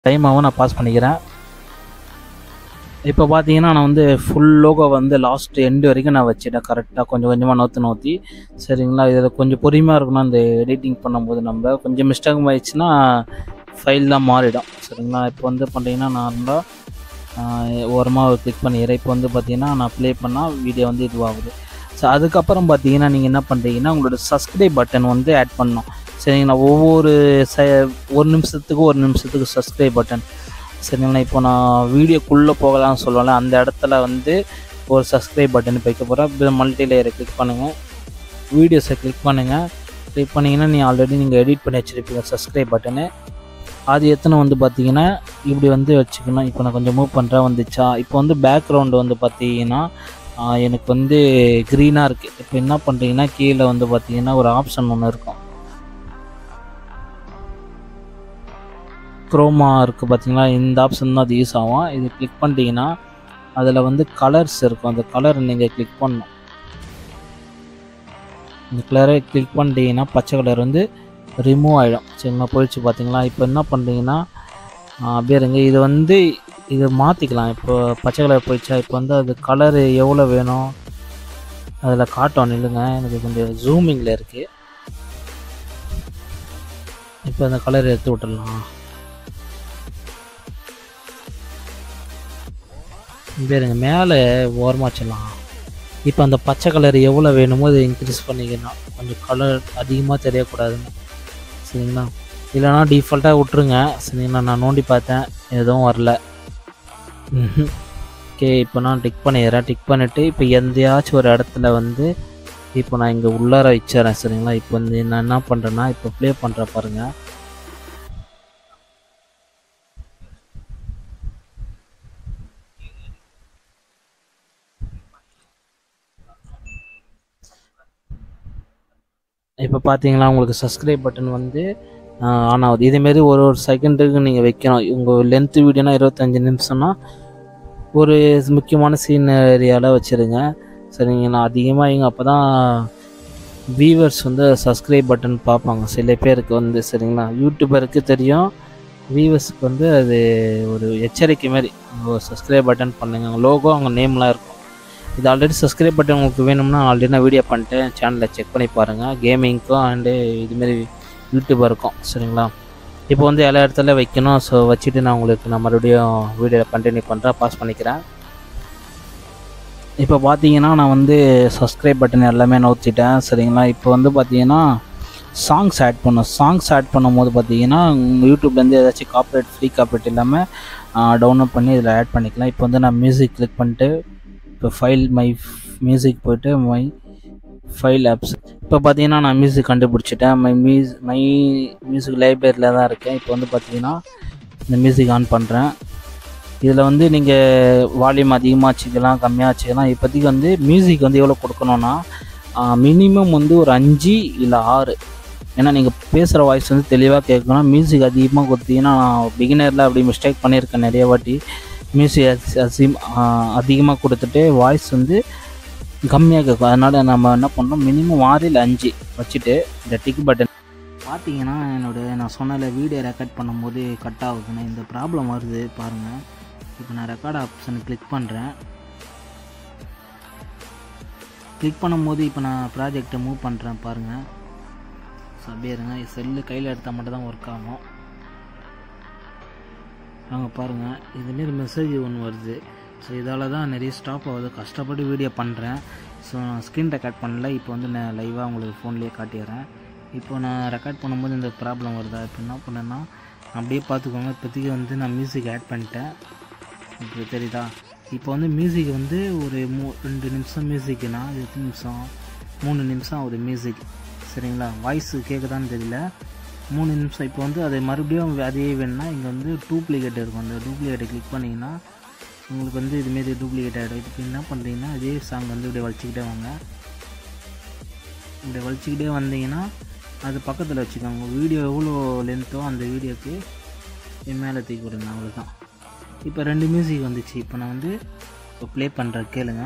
டைமாகவும் நான் பாஸ் பண்ணிக்கிறேன் இப்போ பார்த்தீங்கன்னா நான் வந்து ஃபுல் லோகோ வந்து லாஸ்ட் எண்டு வரைக்கும் நான் வச்சுட்டேன் கரெக்டாக கொஞ்சம் கொஞ்சமாக நோற்றி நோற்றி சரிங்களா இதில் கொஞ்சம் பொறுமையாக இருக்கணும் இந்த எடிட்டிங் பண்ணும்போது நம்ம கொஞ்சம் மிஸ்டேக் ஆயிடுச்சுன்னா ஃபைல் தான் மாறிடும் சரிங்களா இப்போ வந்து பார்த்தீங்கன்னா நார்மலாக ஓரமாக கிளிக் பண்ணிடுறேன் இப்போ வந்து பார்த்தீங்கன்னா நான் ப்ளே பண்ணால் வீடியோ வந்து இதுவாகுது ஸோ அதுக்கப்புறம் பார்த்தீங்கன்னா நீங்கள் என்ன பண்ணுறீங்கன்னா உங்களோட சப்ஸ்கிரைப் பட்டன் வந்து ஆட் பண்ணணும் சரிங்களா ஒவ்வொரு ச ஒரு நிமிஷத்துக்கு ஒரு நிமிஷத்துக்கு சப்ஸ்கிரைப் பட்டன் சரிங்களா இப்போ நான் வீடியோக்குள்ளே போகலாம்னு சொல்லுவேன் அந்த இடத்துல வந்து ஒரு சப்ஸ்கிரைப் பட்டன் வைக்க போகிறேன் மல்டி லேயரை கிளிக் பண்ணுங்கள் வீடியோஸை கிளிக் பண்ணுங்கள் கிளிக் பண்ணிங்கன்னா நீ ஆல்ரெடி நீங்கள் எடிட் பண்ணி வச்சுருப்பீங்க சப்ஸ்கிரைப் பட்டனு அது எத்தனை வந்து பார்த்தீங்கன்னா இப்படி வந்து வச்சுக்கணும் இப்போ நான் கொஞ்சம் மூவ் பண்ணுறேன் வந்துச்சா இப்போ வந்து பேக்ரவுண்டு வந்து பார்த்தீங்கன்னா ஆஹ், எனக்கு வந்து க்ரீனாக இருக்குது இப்போ என்ன பண்ணுறீங்கன்னா கீழே வந்து பார்த்தீங்கன்னா ஒரு ஆப்ஷன் ஒன்று இருக்கும் குரோமா இருக்குது பார்த்தீங்களா இந்த ஆப்ஷன் தான் அது யூஸ் ஆகும் இது கிளிக் பண்ணிட்டீங்கன்னா அதில் வந்து கலர்ஸ் இருக்கும் அந்த கலர் நீங்கள் கிளிக் பண்ணணும் இந்த கலரை கிளிக் பண்ணிட்டீங்கன்னா பச்சை கலர் வந்து ரிமூவ் ஆகிடும் சரிங்களா போயிடுச்சு பார்த்தீங்களா இப்போ என்ன பண்ணுறீங்கன்னா அப்படியே இருங்க இது வந்து இது மாற்றிக்கலாம் இப்போ பச்சை கலர் போயிடுச்சா இப்போ வந்து அது கலர் எவ்வளோ வேணும் அதில் காட்டும் நில்லுங்க எனக்கு கொஞ்சம் ஜூமிங்கில் இருக்குது இப்போ அந்த கலர் எடுத்து விட்டுடலாம் பேருங்க மேலே ஓரமாக வச்சிடலாம் இப்போ அந்த பச்சை கலர் எவ்வளோ வேணுமோ அதை இன்க்ரீஸ் பண்ணிக்கணும் கொஞ்சம் கலர் அதிகமாக தெரியக்கூடாதுன்னு சரிங்களா இல்லைனா டிஃபால்ட்டாக விட்ருங்க சரிங்களா நான் நோண்டி பார்த்தேன் எதுவும் வரல ஓகே இப்போ நான் டிக் பண்ணிடுறேன் டிக் பண்ணிவிட்டு இப்போ எந்தையாச்சும் ஒரு இடத்துல வந்து இப்போ நான் இங்கே உள்ளார வச்சிடறேன் சரிங்களா இப்போ வந்து நான் என்ன பண்ணுறேன்னா இப்போ ப்ளே பண்ணுறேன் பாருங்கள் இப்போ பார்த்தீங்களா உங்களுக்கு சப்ஸ்கிரைப் பட்டன் வந்து ஆன் ஆகுது இதேமாரி ஒரு ஒரு செகண்டுக்கு நீங்கள் வைக்கணும் உங்கள் லென்த்து வீடியோனா இருபத்தஞ்சி நிமிஷம்னா ஒரு முக்கியமான சீன் ஏரியாவில் வச்சுருங்க சரிங்களா அதிகமாக இங்கே அப்போ தான் வியூவர்ஸ் வந்து சப்ஸ்கிரைப் பட்டன் பார்ப்பாங்க சில பேருக்கு வந்து சரிங்களா யூடியூபருக்கு தெரியும் வியூவர்ஸ்க்கு வந்து அது ஒரு எச்சரிக்கை மாதிரி சப்ஸ்கிரைப் பட்டன் பண்ணுங்க லோகோ அவங்க நேம்லாம் இருக்கும் இது ஆல்ரெடி சப்ஸ்கிரைப் பட்டன் உங்களுக்கு வேணும்னா ஆல்ரெடி நான் வீடியோ பண்ணிட்டேன் சேனலில் செக் பண்ணி பாருங்கள் கேமிங்க்கும் அண்டு இதுமாரி யூடியூபருக்கும் சரிங்களா இப்போ வந்து எல்லா இடத்துல வைக்கணும் ஸோ வச்சுட்டு நான் உங்களுக்கு நான் மறுபடியும் வீடியோ கண்டினியூ பண்ணுறேன் பாஸ் பண்ணிக்கிறேன் இப்போ பார்த்தீங்கன்னா நான் வந்து சப்ஸ்கிரைப் பட்டன் எல்லாமே நோத்திட்டேன் சரிங்களா இப்போ வந்து பார்த்தீங்கன்னா சாங்ஸ் ஆட் பண்ணும் சாங்ஸ் ஆட் பண்ணும்போது பார்த்தீங்கன்னா உங்கள் யூடியூப்லேருந்து ஏதாச்சும் காப்பரேட் ஃப்ரீ காப்பரேட் இல்லாமல் டவுன்லோட் பண்ணி இதில் ஆட் பண்ணிக்கலாம் இப்போ வந்து நான் மியூசிக் கிளிக் பண்ணிட்டு இப்போ ஃபைல் மை மியூசிக் போயிட்டு மை ஃபைல் ஆப்ஸ் இப்போ பார்த்தீங்கன்னா நான் மியூசிக் கண்டுபிடிச்சிட்டேன் மை மியூஸ் மை மியூசிக் லைப்ரரியில் தான் இருக்கேன் இப்போ வந்து பார்த்தீங்கன்னா இந்த மியூசிக் ஆன் பண்ணுறேன் இதில் வந்து நீங்கள் வால்யூம் அதிகமாக வச்சுக்கலாம் கம்மியாக வச்சுக்கலாம் இப்போதைக்கு வந்து மியூசிக் வந்து எவ்வளோ கொடுக்கணுன்னா மினிமம் வந்து ஒரு அஞ்சு இல்லை ஆறு ஏன்னா நீங்கள் பேசுகிற வாய்ஸ் வந்து தெளிவாக கேட்கணும் மியூசிக் அதிகமாக கொடுத்தீங்கன்னா நான் பிகினரில் அப்படி மிஸ்டேக் பண்ணியிருக்கேன் நிறைய வாட்டி மியூசிக் அசிம் அதிகமாக கொடுத்துட்டு வாய்ஸ் வந்து கம்மியாக கேட்கும் அதனால் நம்ம என்ன பண்ணோம் மினிமம் ஆறு இல்லை அஞ்சு வச்சுட்டு இந்த டிக் பட்டன் பார்த்தீங்கன்னா என்னோட நான் சொன்னல வீடியோ ரெக்கார்ட் பண்ணும்போது கட் ஆகுதுன்னு இந்த ப்ராப்ளம் வருது பாருங்கள் இப்போ நான் ரெக்கார்ட் ஆப்ஷனை கிளிக் பண்ணுறேன் கிளிக் பண்ணும்போது இப்போ நான் ப்ராஜெக்டை மூவ் பண்ணுறேன் பாருங்கள் ஸோ அப்படியே இருங்க செல்லு கையில் எடுத்தால் மட்டும் தான் ஒர்க் ஆகும் அங்கே பாருங்கள் இதுமாரி மெசேஜ் ஒன்று வருது ஸோ இதால் தான் நிறைய ஸ்டாப் ஆகுது கஷ்டப்பட்டு வீடியோ பண்ணுறேன் ஸோ நான் ஸ்க்ரீன் ரெக்கார்ட் பண்ணல இப்போ வந்து நான் லைவாக உங்களுக்கு ஃபோன்லேயே காட்டிடுறேன் இப்போ நான் ரெக்கார்ட் பண்ணும்போது இந்த ப்ராப்ளம் வருதா இப்போ என்ன பண்ணேன்னா அப்படியே பார்த்துக்கோங்க இப்போதைக்கு வந்து நான் மியூசிக் ஆட் பண்ணிட்டேன் இப்போ தெரியுதா இப்போ வந்து மியூசிக் வந்து ஒரு மூ ரெண்டு நிமிஷம் மியூசிக்னா எத்தனை நிமிஷம் மூணு நிமிஷம் ஒரு மியூசிக் சரிங்களா வாய்ஸ் கேட்குதான்னு தெரியல மூணு நிமிஷம் இப்போ வந்து அதை மறுபடியும் அதே வேணும்னா இங்கே வந்து டூப்ளிகேட் இருக்கும் அந்த டூப்ளிகேட்டை கிளிக் பண்ணிங்கன்னா உங்களுக்கு வந்து இதுமாரி டூப்ளிகேட் ஆகிடும் இப்போ என்ன பண்ணுறீங்கன்னா அதே சாங் வந்து இப்படி வலிச்சிக்கிட்டே வாங்க இப்படி வலிச்சிக்கிட்டே வந்தீங்கன்னா அது பக்கத்தில் வச்சுக்கோங்க வீடியோ எவ்வளோ லென்த்தோ அந்த வீடியோக்கு மேலே தூக்கி விடுங்க அவ்வளோதான் இப்போ ரெண்டு மியூசிக் வந்துச்சு இப்போ நான் வந்து இப்போ ப்ளே பண்ணுறேன் கேளுங்க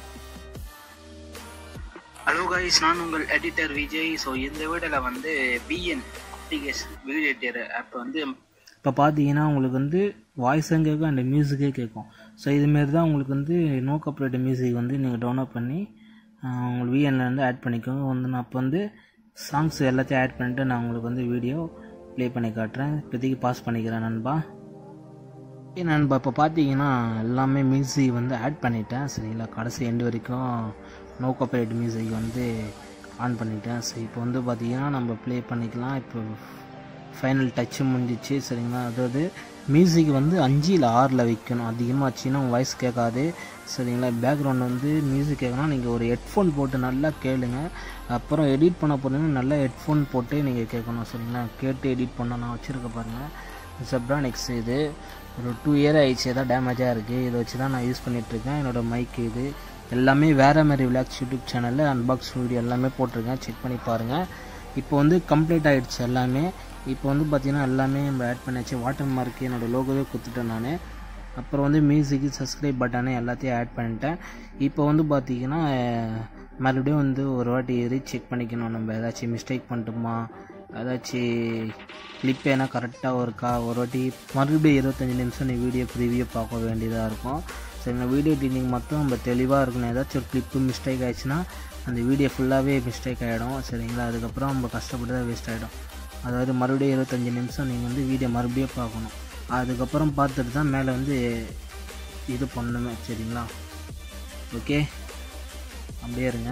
ஹலோ கைஸ் நான் உங்கள் எடிட்டர் விஜய் ஸோ இந்த வீடியோவில் வந்து VN application video editor app வந்து இப்போ பார்த்தீங்கன்னா உங்களுக்கு வந்து வாய்ஸும் கேட்கும் அண்ட் மியூசிக்கே கேட்கும் ஸோ இதுமாரி தான் உங்களுக்கு வந்து நோ காப்பரேட் மியூசிக் வந்து நீங்கள் டவுன்லோட் பண்ணி ஆஹ், உங்களுக்கு VN-ல இருந்து ஆட் பண்ணிக்கோங்க வந்து நான் அப்போ வந்து சாங்ஸ் எல்லாத்தையும் ஆட் பண்ணிட்டு நான் உங்களுக்கு வந்து வீடியோ ப்ளே பண்ணி காட்டுறேன் இப்போதைக்கு பாஸ் பண்ணிக்கிறேன் நண்பா ஓகே நண்பா இப்போ பார்த்தீங்கன்னா எல்லாமே மியூசிக் வந்து ஆட் பண்ணிட்டேன் சரிங்களா கடைசி எண்டு வரைக்கும் நோ காப்பரேட் மியூசிக் வந்து ஆன் பண்ணிட்டேன் சரி இப்போ வந்து பார்த்தீங்கன்னா நம்ம ப்ளே பண்ணிக்கலாம் இப்போ ஃபைனல் டச்சு முடிஞ்சிச்சு சரிங்களா அதாவது மியூசிக் வந்து அஞ்சு இல்லை ஆறில் வைக்கணும் அதிகமாச்சுன்னா வாய்ஸ் கேட்காது சரிங்களா பேக்ரவுண்ட் வந்து மியூசிக் கேட்கணும் நீங்கள் ஒரு ஹெட்ஃபோன் போட்டு நல்லா கேளுங்க அப்புறம் எடிட் பண்ண போகிறீங்கன்னா நல்லா ஹெட்ஃபோன் போட்டு நீங்கள் கேட்கணும் சரிங்களா கேட்டு எடிட் பண்ண நான் வச்சுருக்க பாருங்கள் செப்ரானிக்ஸ் இது ஒரு டூ இயர் ஆயிடுச்சு ஏதாவது டேமேஜாக இருக்குது இதை வச்சு தான் நான் யூஸ் பண்ணிகிட்ருக்கேன் என்னோடய மைக் இது எல்லாமே வேறு மாதிரி விளாக்ஸ் யூடியூப் சேனலில் அன்பாக்ஸ் வீடியோ எல்லாமே போட்டிருக்கேன் செக் பண்ணி பாருங்கள் இப்போ வந்து கம்ப்ளீட் ஆகிடுச்சு எல்லாமே இப்போ வந்து பார்த்திங்கன்னா எல்லாமே நம்ம ஆட் பண்ணியாச்சு வாட்டர் மார்க் என்னோடய லோகோவே கொடுத்துட்டேன் நான் அப்புறம் வந்து மியூசிக்கு சப்ஸ்கிரைப் பட்டனு எல்லாத்தையும் ஆட் பண்ணிட்டேன் இப்போ வந்து பார்த்தீங்கன்னா அஹ், மறுபடியும் வந்து ஒரு வாட்டி ரீசெக் பண்ணிக்கணும் நம்ம ஏதாச்சும் மிஸ்டேக் பண்ணிட்டோமா ஏதாச்சும் கிளிப் ஏன்னா கரெக்டாக இருக்கா ஒரு வாட்டி மறுபடியும் இருபத்தஞ்சி நிமிஷம் நீ வீடியோ ப்ரிவியூ பார்க்க வேண்டியதாக இருக்கும் சரி நான் வீடியோ எடிட்டிங் மட்டும் நம்ம தெளிவாக இருக்கணும் ஏதாச்சும் ஒரு கிளிப்பு மிஸ்டேக் ஆயிடுச்சுன்னா அந்த வீடியோ ஃபுல்லாகவே மிஸ்டேக் ஆகிடும் சரிங்களா அதுக்கப்புறம் நம்ம கஷ்டப்பட்டு தான் வேஸ்ட் ஆகிடும் அதாவது மறுபடியும் இருபத்தஞ்சி நிமிஷம் நீங்கள் வந்து வீடியோ மறுபடியும் பார்க்கணும் அதுக்கப்புறம் பார்த்துட்டு தான் மேலே வந்து இது பண்ணணுமே சரிங்களா ஓகே அப்படியே இருங்க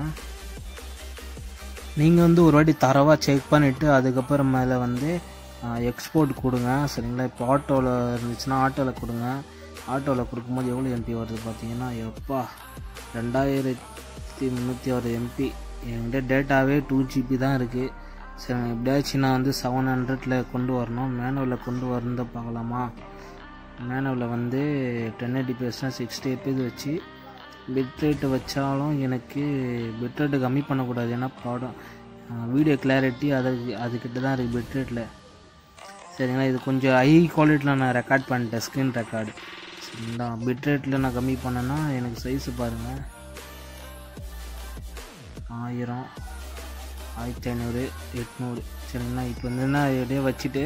நீங்கள் வந்து ஒரு வாட்டி தரவாக செக் பண்ணிவிட்டு அதுக்கப்புறம் மேலே வந்து எக்ஸ்போர்ட் கொடுங்க சரிங்களா இப்போ ஆட்டோவில் இருந்துச்சுன்னா ஆட்டோவில் கொடுங்க ஆட்டோவில் கொடுக்கும்போது எவ்வளோ எம்பி வருது பார்த்தீங்கன்னா எப்பா ரெண்டாயிரத்தி முந்நூற்றி ஒரு எம்பி என்கிட்ட டேட்டாவே டூ ஜிபி தான் இருக்குது சரி எப்படியாச்சும் நான் வந்து செவன் ஹண்ட்ரடில் கொண்டு வரணும் மேனுவலில் கொண்டு வரணும் பார்க்கலாமா மேனுவலில் வந்து டென் எயிட்டி பேஸ்னால் சிக்ஸ்டி எபிஸ் வச்சு பிட்ரேட்டு வச்சாலும் எனக்கு பிட்ரேட்டு கம்மி பண்ணக்கூடாது ஏன்னா படம் வீடியோ கிளாரிட்டி அது அதுக்கிட்ட தான் இருக்குது பிட்ரேட்டில் சரிங்களா இது கொஞ்சம் ஹை குவாலிட்டியில் நான் ரெக்கார்ட் பண்ணிட்டேன் ஸ்க்ரீன் ரெக்கார்டு சரிங்களா பிட்ரேட்டில் நான் கம்மி பண்ணேன்னா எனக்கு சைஸு பாருங்கள் ஆயிரம் ஆயிரத்தி ஐநூறு எட்நூறு சரிங்களா இப்போ வந்து நான் எப்படியே வச்சுட்டு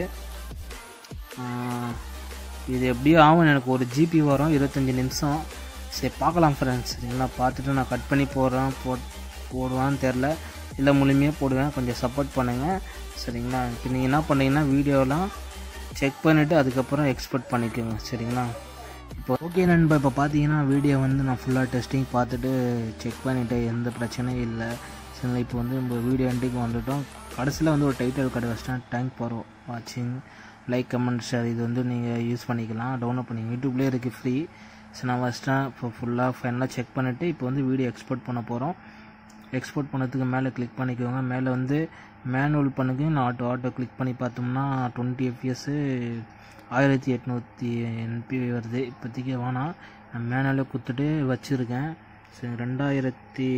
ஆஹ், இது எப்படியும் ஆகும் எனக்கு ஒரு ஜிபி வரும் இருபத்தஞ்சி நிமிஷம் சரி பார்க்கலாம் ஃப்ரெண்ட்ஸ் சரிங்களா பார்த்துட்டு நான் கட் பண்ணி போடுறேன் போட் போடுவான்னு தெரில இல்லை முழுமையாக போடுவேன் கொஞ்சம் சப்போர்ட் பண்ணுங்கள் சரிங்களா இப்போ நீங்கள் என்ன பண்ணீங்கன்னா வீடியோலாம் செக் பண்ணிவிட்டு அதுக்கப்புறம் எக்ஸ்போர்ட் பண்ணிக்கோங்க சரிங்களா இப்போ ஓகே நண்பா இப்போ பார்த்தீங்கன்னா வீடியோ வந்து நான் ஃபுல்லாக டெஸ்டிங் பார்த்துட்டு செக் பண்ணிவிட்டு எந்த பிரச்சனையும் இல்லை சரிங்களா இப்போ வந்து நம்ம வீடியோ எண்டுக்கு வந்துட்டோம் கடைசியில் வந்து ஒரு டைட்டில் கடை வச்சிட்டேன் தேங்க் ஃபார் வாட்சிங் லைக் கமெண்ட் ஷேர் இது வந்து நீங்கள் யூஸ் பண்ணிக்கலாம் டவுன்லோட் பண்ணி யூடியூப்லேயே இருக்குது ஃப்ரீ சரி நான் வச்சிட்டேன் இப்போ ஃபுல்லாக ஃபைனலாக செக் பண்ணிவிட்டு இப்போ வந்து வீடியோ எக்ஸ்போர்ட் பண்ண போகிறோம் எக்ஸ்போர்ட் பண்ணதுக்கு மேலே கிளிக் பண்ணிக்கோங்க மேலே வந்து மேனுவல் பண்ணுங்க நான் ஆட்டோ ஆட்டோ கிளிக் பண்ணி பார்த்தோம்னா டுவெண்ட்டி எஃப்எஸ்ஸு ஆயிரத்தி எட்நூற்றி என்பி வருது இப்போதைக்கு வேணாம் நான் மேனுவலே கொடுத்துட்டு வச்சுருக்கேன் சரி ரெண்டாயிரத்தி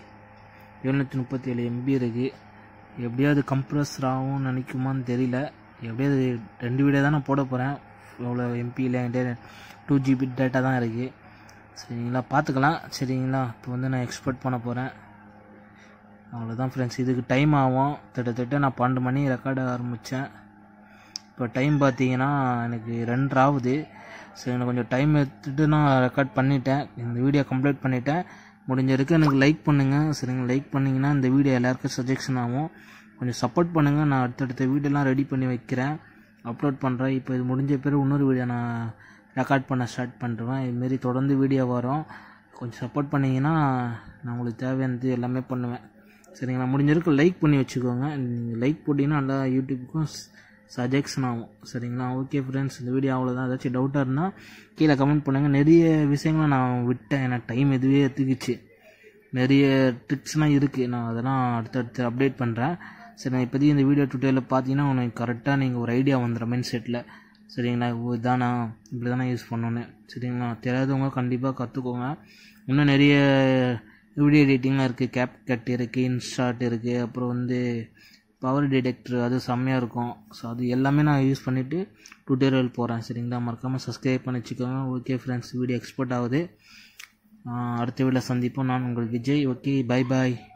எழுநூற்றி முப்பத்தி ஏழு எம்பி இருக்குது எப்படியாவது கம்ப்ரஸர் ஆகும்னு நினைக்குமான்னு தெரியல எப்படியாவது ரெண்டு வீடியோ தான் நான் போட போகிறேன் இவ்வளோ எம்பியில் என்கிட்ட டூ ஜிபி டேட்டா தான் இருக்குது சரிங்களா பார்த்துக்கலாம் சரிங்களா இப்போ வந்து நான் எக்ஸ்போர்ட் பண்ண போகிறேன் அவ்வளோதான் ஃப்ரெண்ட்ஸ் இதுக்கு டைம் ஆகும் கிட்டத்தட்ட நான் பன்னெண்டு மணி ரெக்கார்ட் ஆரம்பித்தேன் இப்போ டைம் பார்த்தீங்கன்னா எனக்கு ரெண்டரை ஆகுது சரி எனக்கு கொஞ்சம் டைம் எடுத்துட்டு நான் ரெக்கார்ட் பண்ணிட்டேன் இந்த வீடியோ கம்ப்ளீட் பண்ணிட்டேன் முடிஞ்ச வரைக்கும் எனக்கு லைக் பண்ணுங்கள் சரிங்க லைக் பண்ணிங்கன்னா இந்த வீடியோ எல்லாருக்கும் சஜெக்ஷன் ஆகும் கொஞ்சம் சப்போர்ட் பண்ணுங்கள் நான் அடுத்தடுத்த வீடியோலாம் ரெடி பண்ணி வைக்கிறேன் அப்லோட் பண்ணுறேன் இப்போ இது முடிஞ்ச பிறகு இன்னொரு வீடியோ நான் ரெக்கார்ட் பண்ண ஸ்டார்ட் பண்ணுறேன் இதுமாரி தொடர்ந்து வீடியோ வரும் கொஞ்சம் சப்போர்ட் பண்ணிங்கன்னா நான் உங்களுக்கு தேவையானது எல்லாமே பண்ணுவேன் சரிங்களா முடிஞ்ச வரைக்கும் லைக் பண்ணி வச்சுக்கோங்க நீங்கள் லைக் போட்டிங்கன்னா நல்லா யூடியூப்புக்கும் சஜெக்ஷன் ஆகும் சரிங்களா ஓகே ஃப்ரெண்ட்ஸ் இந்த வீடியோ அவ்வளோதான் ஏதாச்சும் டவுட்டாக இருந்தால் கீழே கமெண்ட் பண்ணுங்கள் நிறைய விஷயங்களை நான் விட்டேன் எனக்கு டைம் இதுவே எடுத்துக்கிச்சு நிறைய ட்ரிக்ஸ்லாம் இருக்குது நான் அதெல்லாம் அடுத்தடுத்து அப்டேட் பண்ணுறேன் சரி நான் இப்போதைக்கு இந்த வீடியோ டுட்டோரியலில் பார்த்தீங்கன்னா உனக்கு கரெக்டாக நீங்கள் ஒரு ஐடியா வந்துடும் மைண்ட் செட்டில் சரிங்களா ஓ இதானா இப்படி தானே யூஸ் பண்ணோன்னு சரிங்களா தெரியாதவங்க கண்டிப்பாக கற்றுக்கோங்க இன்னும் நிறைய வீடியோ எடிட்டிங்லாம் இருக்குது கேப் கட் இருக்குது இன்ஸ்டாட் இருக்குது அப்புறம் வந்து பவர் டிடெக்டர் அது செம்மையாக இருக்கும் ஸோ அது எல்லாமே நான் யூஸ் பண்ணிவிட்டு டுட்டோரியல் போகிறேன் சரிங்களா மறக்காமல் சப்ஸ்கிரைப் பண்ணி வச்சுக்கோங்க ஓகே ஃப்ரெண்ட்ஸ் வீடியோ எக்ஸ்போர்ட் ஆகுது ஆஹ் அடுத்த வீடியோவில் சந்திப்போம் நான் உங்கள் விஜய் ஓகே பை பாய்